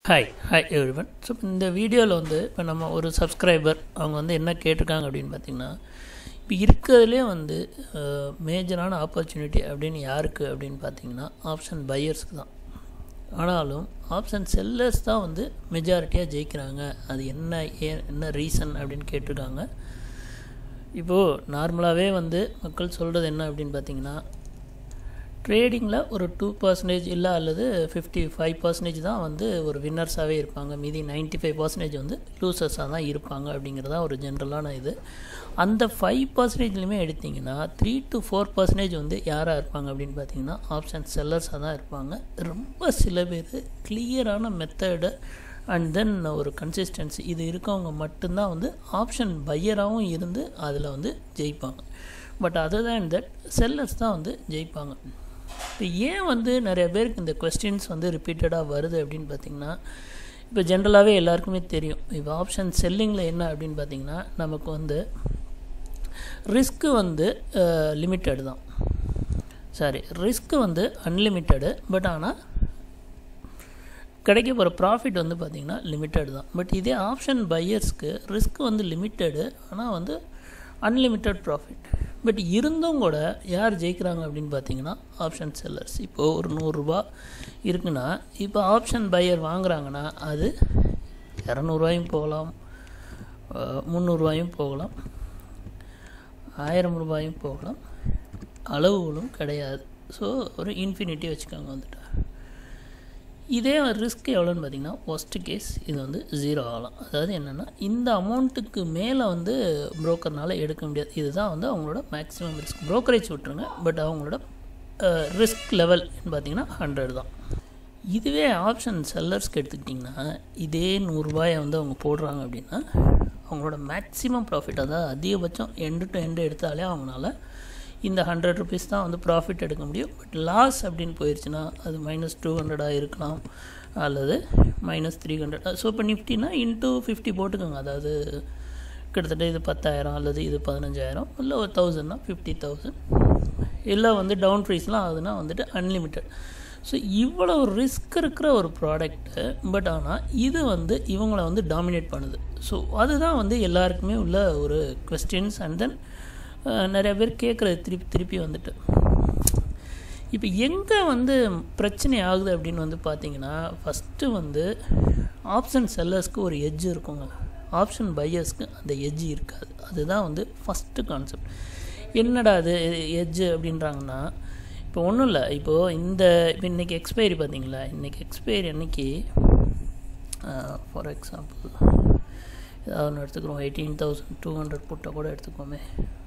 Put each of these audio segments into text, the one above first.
hi hi everyone so இந்த வீடியோவில் வந்து இப்போ நம்ம ஒரு சப்ஸ்கிரைபர் அவங்க வந்து என்ன கேட்டிருக்காங்க அப்படின்னு பார்த்தீங்கன்னா இப்போ இருக்கிறதுலே வந்து மேஜரான ஆப்பர்ச்சுனிட்டி அப்படின்னு யாருக்கு அப்படின்னு பார்த்தீங்கன்னா ஆப்ஷன் பையர்ஸ்க்கு தான் ஆனாலும் ஆப்ஷன் செல்லர்ஸ் தான் வந்து மெஜாரிட்டியாக ஜெயிக்கிறாங்க அது என்ன ஏன் என்ன ரீசன் அப்படின்னு கேட்டிருக்காங்க இப்போது நார்மலாகவே வந்து மக்கள் சொல்கிறது என்ன அப்படின்னு பார்த்தீங்கன்னா ட்ரேடிங்கில் ஒரு டூ பர்சன்டேஜ் இல்லை அல்லது ஃபிஃப்டி ஃபைவ் பர்சன்டேஜ் தான் வந்து ஒரு வின்னர்ஸாகவே இருப்பாங்க மீதி நைன்ட்டி ஃபைவ் பர்சன்டேஜ் வந்து லூசர்ஸாக தான் இருப்பாங்க அப்படிங்கிறதா ஒரு ஜென்ரலான இது அந்த ஃபைவ் பர்சன்டேஜ்லையுமே எடுத்திங்கன்னா த்ரீ டு ஃபோர் பர்சன்டேஜ் வந்து யாராக இருப்பாங்க அப்படின்னு பார்த்தீங்கன்னா ஆப்ஷன் செல்லர்ஸாக தான் இருப்பாங்க ரொம்ப சில பேர் கிளியரான மெத்தடு அண்ட் தென் ஒரு கன்சிஸ்டன்சி இது இருக்கவங்க மட்டும்தான் வந்து ஆப்ஷன் பையராகவும் இருந்து அதில் வந்து ஜெயிப்பாங்க but other than that sellers தான் வந்து ஜெயிப்பாங்க இப்போ ஏன் வந்து நிறைய பேருக்கு இந்த கொஸ்டின்ஸ் வந்து ரிப்பீட்டடாக வருது அப்படின்னு பார்த்திங்கன்னா இப்போ ஜென்ரலாகவே எல்லாருக்குமே தெரியும் இப்போ ஆப்ஷன் செல்லிங்கில் என்ன அப்படின்னு பார்த்திங்கன்னா நமக்கு வந்து ரிஸ்க்கு வந்து லிமிட்டட் தான் சாரி ரிஸ்க்கு வந்து அன்லிமிட்டடு பட் ஆனால் கிடைக்க போகிற ப்ராஃபிட் வந்து பார்த்திங்கன்னா லிமிட்டட் தான் பட் இதே ஆப்ஷன் பையர்ஸ்க்கு ரிஸ்க் வந்து லிமிட்டடு ஆனால் வந்து அன்லிமிட்டட் ப்ராஃபிட் பட் இருந்தும் கூட யார் ஜெயிக்கிறாங்க அப்படின்னு பார்த்தீங்கன்னா ஆப்ஷன் செல்லர்ஸ் இப்போது ஒரு நூறுரூபா இருக்குன்னா இப்போ ஆப்ஷன் பையர் வாங்குறாங்கன்னா அது இரநூறுவாயும் போகலாம் முந்நூறுரூவாயும் போகலாம் ஆயிரம் ரூபாயும் போகலாம் அளவுகளும் கிடையாது ஸோ ஒரு இன்ஃபினிட்டி வச்சுக்கோங்க வந்துட்டு இதே ரிஸ்க் எவ்வளோன்னு பார்த்தீங்கன்னா ஒஸ்ட் கேஸ் இது வந்து ஜீரோ ஆகலாம் அதாவது என்னென்னா இந்த அமௌண்ட்டுக்கு மேலே வந்து புரோக்கர்னால் எடுக்க முடியாது இதுதான் வந்து அவங்களோட மேக்ஸிமம் ரிஸ்க் ப்ரோக்கரேஜ் விட்டுருங்க பட் அவங்களோட ரிஸ்க் லெவல் பார்த்தீங்கன்னா ஹண்ட்ரட் தான் இதுவே ஆப்ஷன் செல்லர்ஸ்க்கு எடுத்துக்கிட்டிங்கன்னா இதே நூறுரூபாயை வந்து அவங்க போடுறாங்க அப்படின்னா அவங்களோட மேக்ஸிமம் ப்ராஃபிட் அதாவது அதிகபட்சம் எண்டு டு எண்டு எடுத்தாலே அவங்களால இந்த ஹண்ட்ரட் ருபீஸ் தான் வந்து ப்ராஃபிட் எடுக்க முடியும் பட் லாஸ் அப்படின்னு போயிடுச்சுன்னா அது மைனஸ் டூ ஹண்ட்ரடாக இருக்கலாம் அல்லது மைனஸ் த்ரீ ஹண்ட்ரட் ஸோ இப்போ நிஃப்டினா இன்ட்டு ஃபிஃப்டி போட்டுக்கோங்க அதாவது கிட்டத்தட்ட இது பத்தாயிரம் அல்லது இது பதினஞ்சாயிரம் இல்லை ஒரு தௌசண்ட்னா ஃபிஃப்டி தௌசண்ட் இல்லை வந்து டவுன் ப்ரைஸ்லாம் ஆகுதுன்னா வந்துட்டு அன்லிமிட்டட் ஸோ இவ்வளோ ரிஸ்க் இருக்கிற ஒரு ப்ராடக்ட்டு பட் ஆனால் இது வந்து இவங்கள வந்து டாமினேட் பண்ணுது ஸோ அதுதான் வந்து எல்லாருக்குமே உள்ள ஒரு கொஸ்டின்ஸ் அண்ட் தென் நிறைய பேர் கேட்குறது திருப்பி திருப்பி வந்துட்டு இப்போ எங்கே வந்து பிரச்சனை ஆகுது அப்படின்னு வந்து பார்த்தீங்கன்னா ஃபஸ்ட்டு வந்து ஆப்ஷன் செல்லர்ஸ்க்கு ஒரு எட்ஜ் இருக்குங்க ஆப்ஷன் பையர்ஸ்க்கு அந்த எட்ஜ் இருக்காது அதுதான் வந்து ஃபஸ்ட்டு கான்செப்ட் என்னடா அது எட்ஜு அப்படின்றாங்கன்னா இப்போ ஒன்றும் இல்லை இப்போது இந்த இப்போ இன்றைக்கி எக்ஸ்பைரி பார்த்தீங்களா இன்றைக்கி எக்ஸ்பைரி அன்றைக்கி ஃபார் எக்ஸாம்பிள் ஏதாவது ஒன்று எடுத்துக்கிறோம் எயிட்டீன் தௌசண்ட் டூ ஹண்ட்ரட் புட்டை கூட எடுத்துக்கோமே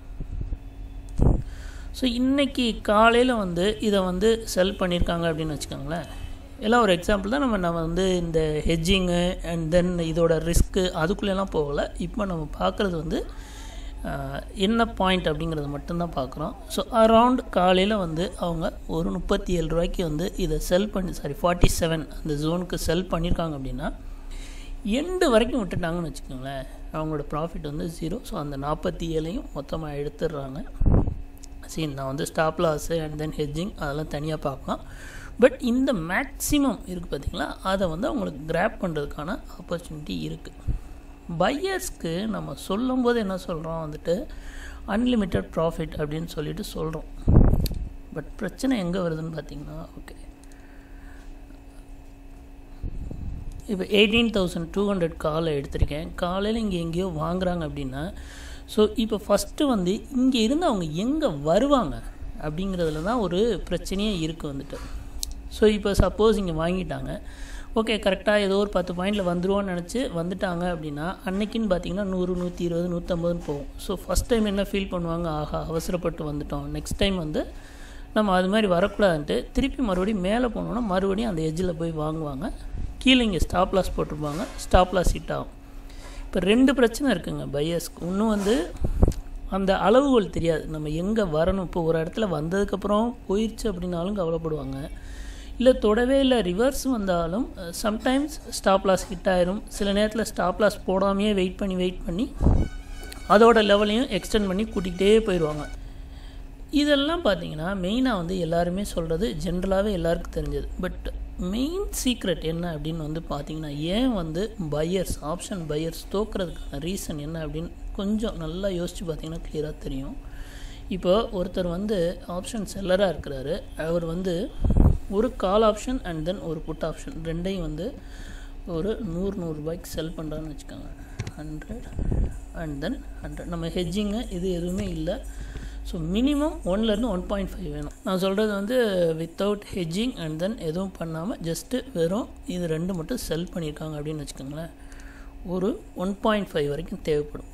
ஸோ இன்றைக்கி காலையில் வந்து இதை வந்து செல் பண்ணியிருக்காங்க அப்படின்னு வச்சுக்கோங்களேன் எல்லாம் ஒரு எக்ஸாம்பிள் தான் நம்ம நம்ம வந்து இந்த ஹெட்ஜிங்கு அண்ட் தென் இதோட ரிஸ்க்கு அதுக்குள்ளெல்லாம் போகலை இப்போ நம்ம பார்க்குறது வந்து என்ன பாயிண்ட் அப்படிங்கிறத மட்டும்தான் பார்க்குறோம் ஸோ அரவுண்ட் காலையில் வந்து அவங்க ஒரு முப்பத்தி ஏழு ரூபாய்க்கு வந்து இதை செல் பண்ணி சாரி ஃபார்ட்டி செவன் அந்த ஜோனுக்கு செல் பண்ணியிருக்காங்க அப்படின்னா எண்டு வரைக்கும் விட்டுட்டாங்கன்னு வச்சுக்கோங்களேன் அவங்களோட ப்ராஃபிட் வந்து ஜீரோ ஸோ அந்த நாற்பத்தி ஏழையும் மொத்தமாக எடுத்துடுறாங்க சரி நான் வந்து stop loss and then hedging அதெல்லாம் தனியாக பார்க்கலாம் பட் இந்த மேக்ஸிமம் இருக்குது பார்த்திங்களா அதை வந்து அவங்களுக்கு கிராப் பண்ணுறதுக்கான ஆப்பர்ச்சுனிட்டி இருக்குது பையர்ஸ்க்கு நம்ம சொல்லும் போது என்ன சொல்கிறோம் வந்துட்டு அன்லிமிட்டெட் ப்ராஃபிட் அப்படின்னு சொல்லிட்டு சொல்கிறோம் பட் பிரச்சனை எங்கே வருதுன்னு பார்த்தீங்கன்னா ஓகே இப்போ எயிட்டீன் தௌசண்ட் டூ ஹண்ட்ரட் காலை எடுத்திருக்கேன் காலையில் இங்கே எங்கேயோ வாங்குறாங்க அப்படின்னா ஸோ இப்போ ஃபஸ்ட்டு வந்து இங்கே இருந்து அவங்க எங்கே வருவாங்க அப்படிங்கிறதுல தான் ஒரு பிரச்சனையே இருக்குது வந்துட்டு ஸோ இப்போ சப்போஸ் இங்கே வாங்கிட்டாங்க ஓகே கரெக்டாக ஏதோ ஒரு பத்து பாயிண்டில் வந்துருவோன்னு நினச்சி வந்துட்டாங்க அப்படின்னா அன்னைக்குன்னு பார்த்தீங்கன்னா நூறு நூற்றி இருபது நூற்றம்பதுன்னு போகும் ஸோ ஃபஸ்ட் டைம் என்ன ஃபீல் பண்ணுவாங்க ஆஹா அவசரப்பட்டு வந்துட்டோம் நெக்ஸ்ட் டைம் வந்து நம்ம அது மாதிரி வரக்கூடாதுன்ட்டு திருப்பி மறுபடியும் மேலே போனோன்னா மறுபடியும் அந்த எஜ்ஜில் போய் வாங்குவாங்க கீழே இங்கே ஸ்டாப் லாஸ் போட்டிருப்பாங்க ஸ்டாப் லாஸ் ஹிட் ஆகும் இப்போ ரெண்டு பிரச்சனை இருக்குங்க பையர்ஸ்க்கு இன்னும் வந்து அந்த அளவுகள் தெரியாது நம்ம எங்கே வரணும் இப்போ ஒரு இடத்துல வந்ததுக்கப்புறம் போயிடுச்சு அப்படின்னாலும் கவலைப்படுவாங்க இல்லை தொடவே இல்லை ரிவர்ஸ் வந்தாலும் சம்டைம்ஸ் ஸ்டாப் லாஸ் ஹிட் ஆயிரும் சில நேரத்தில் ஸ்டாப் லாஸ் போடாமையே வெயிட் பண்ணி வெயிட் பண்ணி அதோட லெவலையும் எக்ஸ்டெண்ட் பண்ணி கூட்டிகிட்டே போயிடுவாங்க இதெல்லாம் பார்த்தீங்கன்னா மெயினாக வந்து எல்லாருமே சொல்கிறது ஜென்ரலாகவே எல்லாருக்கும் தெரிஞ்சது பட் மெயின் சீக்ரெட் என்ன அப்படின்னு வந்து பார்த்தீங்கன்னா ஏன் வந்து பையர்ஸ் ஆப்ஷன் பையர்ஸ் தோக்குறதுக்கான ரீசன் என்ன அப்படின்னு கொஞ்சம் நல்லா யோசித்து பார்த்தீங்கன்னா கிளியராக தெரியும் இப்போ ஒருத்தர் வந்து ஆப்ஷன் செல்லராக இருக்கிறாரு அவர் வந்து ஒரு கால் ஆப்ஷன் அண்ட் தென் ஒரு புட் ஆப்ஷன் ரெண்டையும் வந்து ஒரு நூறு நூறுரூபாய்க்கு செல் பண்ணுறான்னு வச்சுக்கோங்க ஹண்ட்ரட் அண்ட் தென் ஹண்ட்ரட் நம்ம ஹெட்ஜிங்கு இது எதுவுமே இல்லை ஸோ மினிமம் ஒன்லேருந்து ஒன் பாயிண்ட் ஃபைவ் வேணும் நான் சொல்கிறது வந்து வித்தவுட் ஹெட்ஜிங் அண்ட் தென் எதுவும் பண்ணாமல் ஜஸ்ட்டு வெறும் இது ரெண்டு மட்டும் செல் பண்ணியிருக்காங்க அப்படின்னு வச்சுக்கோங்களேன் ஒரு ஒன் பாயிண்ட் ஃபைவ் வரைக்கும் தேவைப்படும்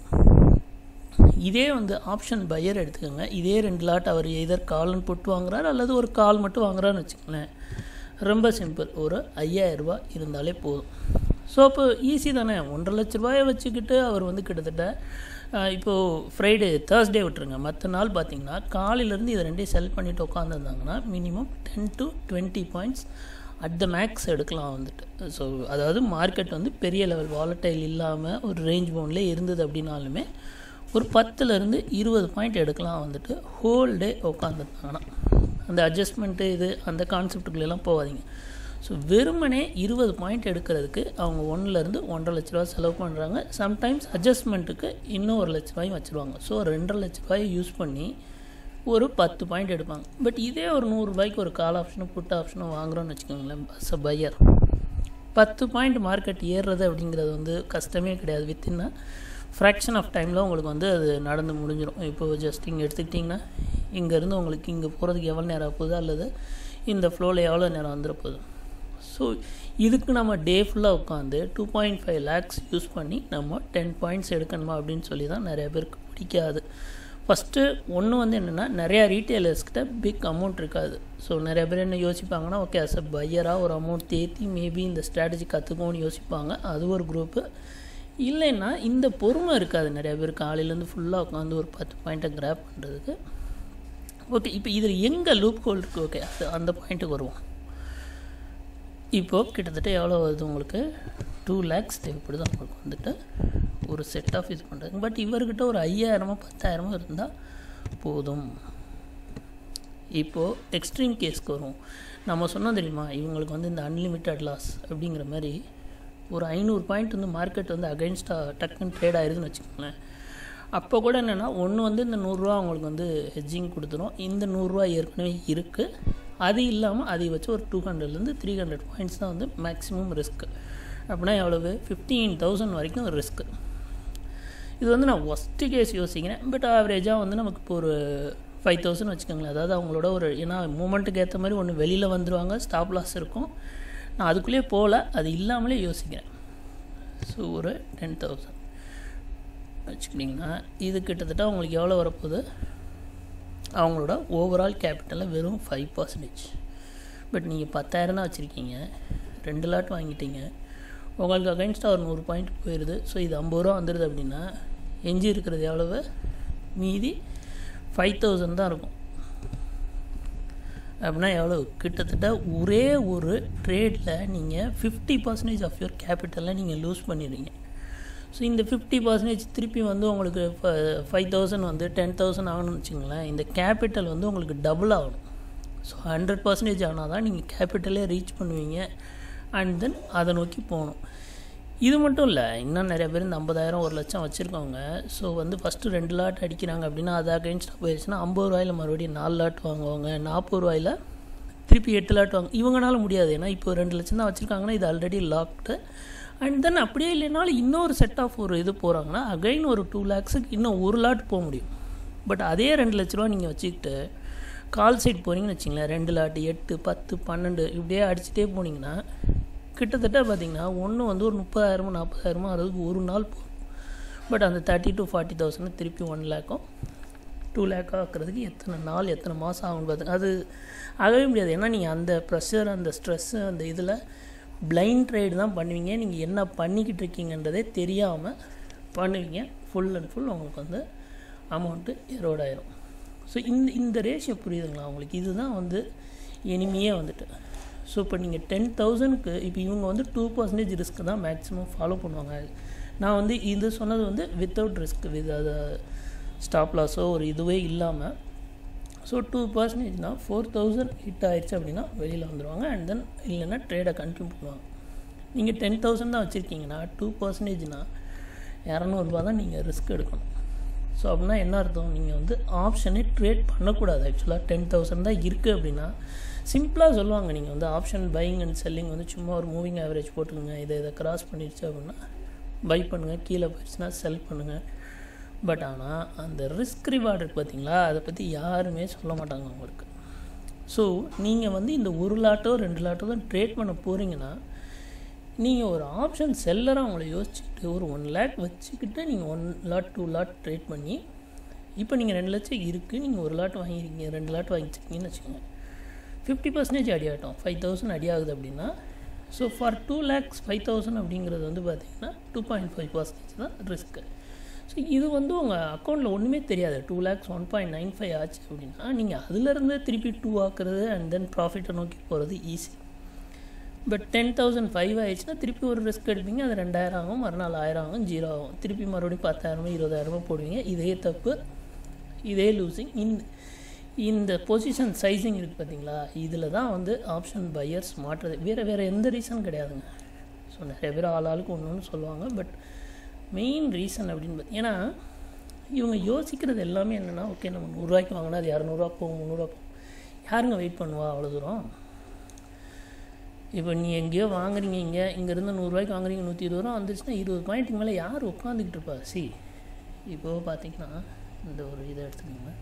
இதே வந்து ஆப்ஷன் பையர் எடுத்துக்கோங்க இதே ரெண்டு லாட் அவர் எதர் கால்னு போட்டு வாங்குறாரு அல்லது ஒரு கால் மட்டும் வாங்குறாருன்னு வச்சுக்கோங்களேன் ரொம்ப சிம்பிள் ஒரு ஐயாயிரரூபா இருந்தாலே போதும் ஸோ இப்போ ஈஸி தானே ஒன்றரை லட்ச ரூபாயை வச்சுக்கிட்டு அவர் வந்து கிட்டத்தட்ட இப்போது ஃப்ரைடே தேர்ஸ்டே விட்டுருங்க மற்ற நாள் பார்த்தீங்கன்னா காலையிலேருந்து இதை ரெண்டையும் செல் பண்ணிவிட்டு உட்காந்துருந்தாங்கன்னா minimum ten to twenty points at the max எடுக்கலாம் வந்துட்டு ஸோ அதாவது மார்க்கெட் வந்து பெரிய லெவல் வாலட்டைல் இல்லாமல் ஒரு ரேஞ்ச் பவுண்ட்லேயே இருந்தது அப்படின்னாலுமே ஒரு பத்துலேருந்து இருபது பாயிண்ட் எடுக்கலாம் வந்துட்டு ஹோல் டே உட்காந்துருந்தாங்கன்னா அந்த அட்ஜஸ்ட்மெண்ட்டு இது அந்த கான்செப்டுக்குள்ளெல்லாம் போகாதீங்க ஸோ வெறுமனே இருபது பாயிண்ட் எடுக்கிறதுக்கு அவங்க ஒன்றுலேருந்து ஒன்றரை லட்ச ரூபா செலவு பண்ணுறாங்க சம்டைம்ஸ் அட்ஜஸ்ட்மெண்ட்டுக்கு இன்னும் ஒரு லட்ச ரூபாயும் வச்சுருவாங்க ஸோ ரெண்டரை லட்ச ரூபாயை யூஸ் பண்ணி ஒரு பத்து பாயிண்ட் எடுப்பாங்க பட் இதே ஒரு நூறுரூபாய்க்கு ஒரு கால் ஆப்ஷனும் புட் ஆப்ஷனும் வாங்குகிறோன்னு வச்சுக்கோங்களேன் அஸ் அ பையர் பத்து பாயிண்ட் மார்க்கெட் ஏறுறது அப்படிங்கிறது வந்து கஷ்டமே கிடையாது வித்தின்னா ஃப்ராக்ஷன் ஆஃப் டைமில் உங்களுக்கு வந்து அது நடந்து முடிஞ்சிடும் இப்போ ஜஸ்ட் இங்கே எடுத்துக்கிட்டிங்கன்னா இங்கேருந்து உங்களுக்கு இங்கே போகிறதுக்கு எவ்வளோ நேரம் போகுது அல்லது இந்த ஃப்ளோவில் எவ்வளோ நேரம் வந்துட போகுது ஸோ இதுக்கு நம்ம டே ஃபுல்லாக உட்காந்து two point five lakhs use பண்ணி நம்ம டென் பாயிண்ட்ஸ் எடுக்கணுமா அப்படின்னு சொல்லி தான் நிறைய பேருக்கு பிடிக்காது ஃபஸ்ட்டு ஒன்று வந்து என்னென்னா நிறையா ரீட்டைலர்ஸ்கிட்ட பிக் அமௌண்ட் இருக்காது ஸோ நிறைய பேர் என்ன யோசிப்பாங்கன்னா ஓகே அஸ் அ பையராக ஒரு அமௌண்ட் தேத்தி மேபி இந்த ஸ்ட்ராட்டஜி கற்றுக்கோன்னு யோசிப்பாங்க அது ஒரு குரூப்பு இல்லைன்னா இந்த பொறுமை இருக்காது நிறைய பேர் காலையிலேருந்து ஃபுல்லாக உட்காந்து ஒரு பத்து பாயிண்ட்டை கிராப் பண்ணுறதுக்கு ஓகே இப்போ இதில் எங்கே லூப் ஹோல் இருக்குது ஓகே அது அந்த பாயிண்ட்டுக்கு வருவோம் இப்போது கிட்டத்தட்ட எவ்வளோ வருது உங்களுக்கு டூ லேக்ஸ் தேவைப்படுது அவங்களுக்கு வந்துட்டு ஒரு செட் ஆஃப் இது பண்ணுறது பட் இவர்கிட்ட ஒரு ஐயாயிரமோ பத்தாயிரமோ இருந்தால் போதும் இப்போது எக்ஸ்ட்ரீம் கேஸ்க்கு வரும் நம்ம சொன்னோம் தெரியுமா இவங்களுக்கு வந்து இந்த அன்லிமிட்டட் லாஸ் அப்படிங்கிற மாதிரி ஒரு ஐநூறு பாயிண்ட் வந்து மார்க்கெட் வந்து அகைன்ஸ்டாக டக்குன்னு ட்ரேட் ஆயிருதுன்னு வச்சுக்கோங்களேன் அப்போ கூட என்னென்னா ஒன்று வந்து இந்த நூறுரூவா அவங்களுக்கு வந்து ஹெட்ஜிங் கொடுத்துரும் இந்த நூறுரூவா ஏற்கனவே இருக்குது அது இல்லாமல் அதை வச்சு ஒரு டூ ஹண்ட்ரட்லேருந்து த்ரீ ஹண்ட்ரட் பாயிண்ட்ஸ் தான் வந்து மேக்ஸிமம் ரிஸ்க்கு அப்படின்னா எவ்வளவு ஃபிஃப்டீன் தௌசண்ட் வரைக்கும் ரிஸ்க்கு இது வந்து நான் ஒஸ்ட்டு கேஸ் யோசிக்கிறேன் பட் ஆவரேஜாக வந்து நமக்கு இப்போ ஒரு ஃபைவ் தௌசண்ட் வச்சுக்கோங்களேன் அதாவது அவங்களோட ஒரு ஏன்னா மூமெண்ட்டுக்கு ஏற்ற மாதிரி ஒன்று வெளியில் வந்துடுவாங்க ஸ்டாப் லாஸ் இருக்கும் நான் அதுக்குள்ளேயே போகல அது இல்லாமலே யோசிக்கிறேன் ஸோ ஒரு டென் தௌசண்ட் வச்சுக்கிட்டிங்கன்னா இது கிட்டத்தட்ட அவங்களுக்கு எவ்வளோ வரப்போகுது அவங்களோட ஓவரால் கேபிட்டலில் வெறும் ஃபைவ் பர்சன்டேஜ் பட் நீங்கள் பத்தாயிரம் தான் வச்சுருக்கீங்க ரெண்டு லாட் வாங்கிட்டீங்க உங்களுக்கு அகைன்ஸ்டாக ஒரு நூறு பாயிண்ட் போயிடுது ஸோ இது ஐம்பது ரூபா வந்துடுது அப்படின்னா எஞ்சி இருக்கிறது எவ்வளவு மீதி ஃபைவ் தௌசண்ட் தான் இருக்கும் அப்படின்னா எவ்வளோ கிட்டத்தட்ட ஒரே ஒரு ட்ரேடில் நீங்கள் ஃபிஃப்டி பர்சன்டேஜ் ஆஃப் யுவர் கேபிட்டலில் நீங்கள் லூஸ் பண்ணிடுறீங்க ஸோ இந்த ஃபிஃப்டி பர்சன்டேஜ் திருப்பி வந்து உங்களுக்கு ஃபைவ் தௌசண்ட் வந்து டென் தௌசண்ட் ஆகணும்னு வச்சுங்களேன் இந்த கேபிட்டல் வந்து உங்களுக்கு டபுள் ஆகணும் ஸோ ஹண்ட்ரட் பர்சன்டேஜ் ஆனால் தான் நீங்கள் கேபிட்டலே ரீச் பண்ணுவீங்க அண்ட் தென் அதை நோக்கி போகணும் இது மட்டும் இல்லை இன்னும் நிறைய பேர் இந்த ஐம்பதாயிரம் ஒரு லட்சம் வச்சுருக்கவங்க ஸோ வந்து ஃபஸ்ட்டு ரெண்டு லாட் அடிக்கிறாங்க அப்படின்னா அது அகைன்ஸ்டாக போயிடுச்சுன்னா ஐம்பது ரூபாயில் மறுபடியும் நாலு லாட் வாங்குவாங்க நாற்பது ரூபாயில் திருப்பி எட்டு லாட் வாங்க இவங்கனால முடியாது ஏன்னா இப்போ ரெண்டு லட்சம் தான் வச்சுருக்காங்கன்னா இது ஆல்ரெடி லாக்டு அண்ட் தென் அப்படியே இல்லைனாலும் இன்னொரு செட் ஆஃப் ஒரு இது போகிறாங்கன்னா அகைன் ஒரு டூ லேக்ஸுக்கு இன்னும் ஒரு லாட் போக முடியும் பட் அதே ரெண்டு லட்ச ரூபா நீங்கள் வச்சுக்கிட்டு கால் சைட் போனீங்கன்னு வச்சிங்களேன் ரெண்டு லாட்டு எட்டு பத்து பன்னெண்டு இப்படியே அடிச்சுட்டே போனீங்கன்னா கிட்டத்தட்ட பார்த்திங்கன்னா ஒன்று வந்து ஒரு முப்பதாயிரமோ நாற்பதாயிரமோ அதுக்கு ஒரு நாள் போகும் பட் அந்த தேர்ட்டி டு ஃபார்ட்டி தௌசண்ட் திருப்பி ஒன் லேக்கும் டூ லேக் ஆக்குறதுக்கு எத்தனை நாள் எத்தனை மாதம் ஆகும் பார்த்துங்க அது ஆகவே முடியாது ஏன்னா நீங்கள் அந்த ப்ரெஷர் அந்த ஸ்ட்ரெஸ்ஸு அந்த இதில் பிளைண்ட் ட்ரேடு தான் பண்ணுவீங்க நீங்கள் என்ன பண்ணிக்கிட்டு இருக்கீங்கன்றதே தெரியாமல் பண்ணுவீங்க ஃபுல் அண்ட் ஃபுல் உங்களுக்கு வந்து அமௌண்ட்டு எரோட் ஆயிரும் ஸோ இந்த இந்த ரேஷியோ புரியுதுங்களா உங்களுக்கு இதுதான் வந்து இனிமையே வந்துட்டு ஸோ இப்போ நீங்கள் டென் தௌசண்ட்க்கு இப்போ இவங்க வந்து டூ பர்சன்டேஜ் ரிஸ்க் தான் மேக்ஸிமம் ஃபாலோ பண்ணுவாங்க நான் வந்து இது சொன்னது வந்து வித்தவுட் ரிஸ்க் வித் அது ஸ்டாப் லாஸோ ஒரு இதுவே இல்லாமல் ஸோ டூ பர்சன்டேஜ்னால் ஃபோர் தௌசண்ட் ஹிட் ஆயிடுச்சு அப்படின்னா வெளியில் வந்துடுவாங்க அண்ட் தென் இல்லைன்னா ட்ரேடை கண்டினியூ பண்ணுவாங்க நீங்கள் டென் தௌசண்ட் தான் வச்சுருக்கீங்கன்னா டூ பர்சன்டேஜ்னால் இரநூறுபா தான் நீங்கள் ரிஸ்க் எடுக்கணும் ஸோ அப்படின்னா என்ன அர்த்தம் நீங்கள் வந்து ஆப்ஷனே ட்ரேட் பண்ணக்கூடாது ஆக்சுவலாக டென் தௌசண்ட் தான் இருக்குது அப்படின்னா சிம்பிளாக சொல்லுவாங்க நீங்கள் வந்து ஆப்ஷன் பையிங் அண்ட் செல்லிங் வந்து சும்மா ஒரு மூவிங் ஆவரேஜ் போட்டுக்கோங்க இதை இதை கிராஸ் பண்ணிடுச்சு அப்படின்னா பை பண்ணுங்கள் கீழே போயிடுச்சுன்னா செல் பண்ணுங்கள் பட் ஆனால் அந்த ரிஸ்க் ரிவார்டு இருக்குது பார்த்தீங்களா அதை பற்றி யாருமே சொல்ல மாட்டாங்க உங்களுக்கு ஸோ நீங்கள் வந்து இந்த ஒரு லாட்டோ ரெண்டு லாட்டோ தான் ட்ரேட் பண்ண போகிறீங்கன்னா நீங்கள் ஒரு ஆப்ஷன் செல்லராக அவங்கள யோசிச்சுக்கிட்டு ஒரு ஒன் லேக் வச்சுக்கிட்டு நீங்கள் one lot two lot trade பண்ணி இப்போ நீங்கள் ரெண்டு லட்சம் இருக்குது நீங்கள் ஒரு லாட் வாங்கியிருக்கீங்க ரெண்டு லாட் வாங்கிச்சிருக்கீங்கன்னு வச்சுக்கோங்க ஃபிஃப்டி பர்சன்டேஜ் அடி ஆகட்டும் ஃபைவ் தௌசண்ட் அடி ஆகுது அப்படின்னா so far two lakhs five thousand அப்படிங்கிறது வந்து பார்த்தீங்கன்னா டூ பாயிண்ட் ஃபைவ் பர்சன்டேஜ் தான் ரிஸ்க்கு ஸோ இது வந்து உங்கள் அக்கௌண்ட்டில் ஒன்றுமே தெரியாது two lakhs one point nine five ஆச்சு அப்படின்னா நீங்கள் அதுலேருந்து திருப்பி டூ ஆக்குறது அண்ட் தென் ப்ராஃபிட்டை நோக்கி போகிறது easy but ten thousand five ஆயிடுச்சுன்னா திருப்பி ஒரு ரிஸ்க் எடுப்பீங்க அது ரெண்டாயிரம் ஆகும் மறுநாள் ஆயிரம் ஆகும் ஜீரோ ஆகும் திருப்பி மறுபடியும் பத்தாயிரமோ இருபதாயிரமோ போடுவீங்க இதே தப்பு இதே லூசிங் இந்த இந்த பொசிஷன் சைஸிங் இருக்குது பார்த்தீங்களா இதில் தான் வந்து ஆப்ஷன் பையர்ஸ் மாற்றுறது வேறு வேறு எந்த ரீசன் கிடையாதுங்க ஸோ நிறைய பேர் ஆள் ஆளுக்கு ஒன்று ஒன்று சொல்லுவாங்க பட் மெயின் ரீசன் அப்படின்னு பார்த்தி ஏன்னா இவங்க யோசிக்கிறது எல்லாமே என்னென்னா ஓகே நம்ம நூறுரூவாய்க்கு வாங்கினா அது இரநூறுவா போகும் முந்நூறுரூவா போகும் யாருங்க வெயிட் பண்ணுவா அவ்வளோ தூரம் இப்போ நீ எங்கேயோ வாங்குறீங்க இங்கே இங்கேருந்து நூறுரூவாய்க்கு வாங்குறீங்க நூற்றி இருபது ரூபா வந்துருச்சுன்னா இருபது பாயிண்ட்டுக்கு மேலே யார் உட்காந்துக்கிட்டு இருப்பா சி இப்போது பார்த்தீங்கன்னா இந்த ஒரு இதை எடுத்துக்கோங்க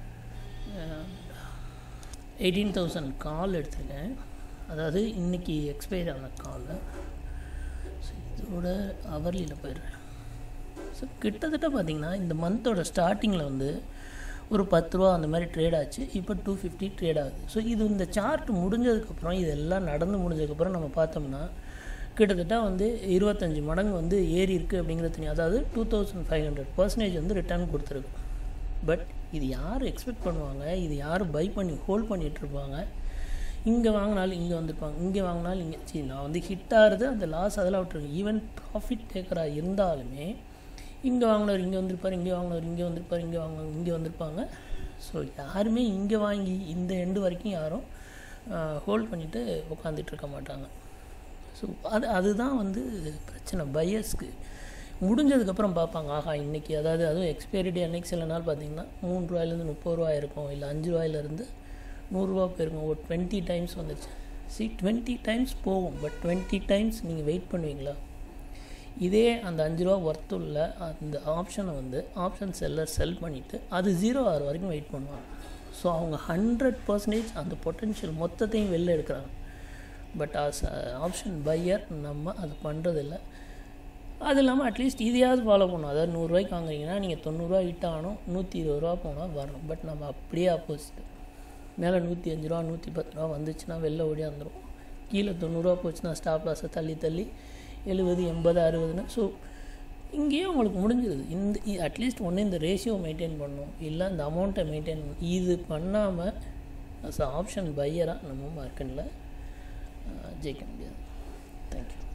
எயிட்டீன் தௌசண்ட் கால் எடுத்திருக்கேன் அதாவது இன்றைக்கி எக்ஸ்பைர் ஆன கால் ஸோ இதோட அவர்லியில் போயிடுறேன் ஸோ கிட்டத்தட்ட பார்த்திங்கன்னா இந்த மந்தோட ஸ்டார்டிங்கில் வந்து ஒரு பத்து ரூபா அந்த மாதிரி ட்ரேட் ஆச்சு இப்போ டூ ஃபிஃப்டி ட்ரேட் ஆகுது ஸோ இது இந்த சார்ட் முடிஞ்சதுக்கப்புறம் இதெல்லாம் நடந்து முடிஞ்சதுக்கப்புறம் நம்ம பார்த்தோம்னா கிட்டத்தட்ட வந்து இருபத்தஞ்சி மடங்கு வந்து ஏறி இருக்குது அப்படிங்கிறது தெரியும் அதாவது two thousand five hundred percentage வந்து ரிட்டர்ன் கொடுத்துருக்கு பட் இது யார் எக்ஸ்பெக்ட் பண்ணுவாங்க இது யார் பை பண்ணி ஹோல்ட் பண்ணிகிட்டு இருப்பாங்க இங்கே வாங்கினாலும் இங்கே வந்திருப்பாங்க இங்கே வாங்கினாலும் இங்கே சரி நான் வந்து ஹிட் ஆகிறது அந்த லாஸ் அதெல்லாம் விட்டுருங்க ஈவன் ப்ராஃபிட் டேக்கராக இருந்தாலுமே இங்கே வாங்கினவர் இங்கே வந்திருப்பார் இங்கே வாங்கினவர் இங்கே வந்திருப்பார் இங்கே வாங்க இங்கே வந்திருப்பாங்க ஸோ யாருமே இங்கே வாங்கி இந்த எண்டு வரைக்கும் யாரும் ஹோல்ட் பண்ணிவிட்டு உட்காந்துட்டு இருக்க மாட்டாங்க ஸோ அது அதுதான் வந்து பிரச்சனை பையர்ஸ்க்கு முடிஞ்சதுக்கப்புறம் பார்ப்பாங்க ஆஹா இன்றைக்கி அதாவது அதுவும் எக்ஸ்பைரி டே அன்றைக்கி சில நாள் பார்த்தீங்கன்னா மூணு ரூபாயிலேருந்து முப்பது ரூபா இருக்கும் இல்லை அஞ்சு ரூபாயிலேருந்து நூறுரூவா போயிருக்கும் ஒரு டுவெண்ட்டி டைம்ஸ் வந்துடுச்சு சி டுவெண்ட்டி டைம்ஸ் போகும் பட் டுவெண்ட்டி டைம்ஸ் நீங்கள் வெயிட் பண்ணுவீங்களா இதே அந்த அஞ்சு ரூபா ஒர்த்துள்ள அந்த ஆப்ஷனை வந்து ஆப்ஷன் செல்லர் செல் பண்ணிவிட்டு அது ஜீரோ ஆறு வரைக்கும் வெயிட் பண்ணுவாங்க ஸோ அவங்க ஹண்ட்ரட் பர்சன்டேஜ் அந்த பொட்டென்ஷியல் மொத்தத்தையும் வெளில எடுக்கிறாங்க பட் ஆஸ் ஆப்ஷன் பையர் நம்ம அது பண்ணுறதில்ல அது இல்லாமல் அட்லீஸ்ட் இதையாவது ஃபாலோ பண்ணணும் அதாவது நூறுரூவாய்க்கு வாங்குறீங்கன்னா நீங்கள் தொண்ணூறுரூவா ஹிட் ஆகணும் நூற்றி இருபது ரூபா போனால் வரணும் பட் நம்ம அப்படியே ஆப்போசிட் மேலே நூற்றி அஞ்சு ரூபா நூற்றி பத்து ரூபா வந்துச்சுன்னா வெளில ஓடியாந்துடும் கீழே தொண்ணூறுரூவா போச்சுன்னா ஸ்டாப் லாஸை தள்ளி தள்ளி எழுபது எண்பது அறுபதுன்னு ஸோ இங்கேயே உங்களுக்கு முடிஞ்சிருது இந்த அட்லீஸ்ட் ஒன்று இந்த ரேஷியோ மெயின்டைன் பண்ணணும் இல்லை இந்த அமௌண்ட்டை மெயின்டைன் பண்ணணும் இது பண்ணாமல் அஸ் ஆப்ஷன் பையராக நம்ம மார்க்கெட்டில் ஜெயிக்க முடியாது தேங்க்யூ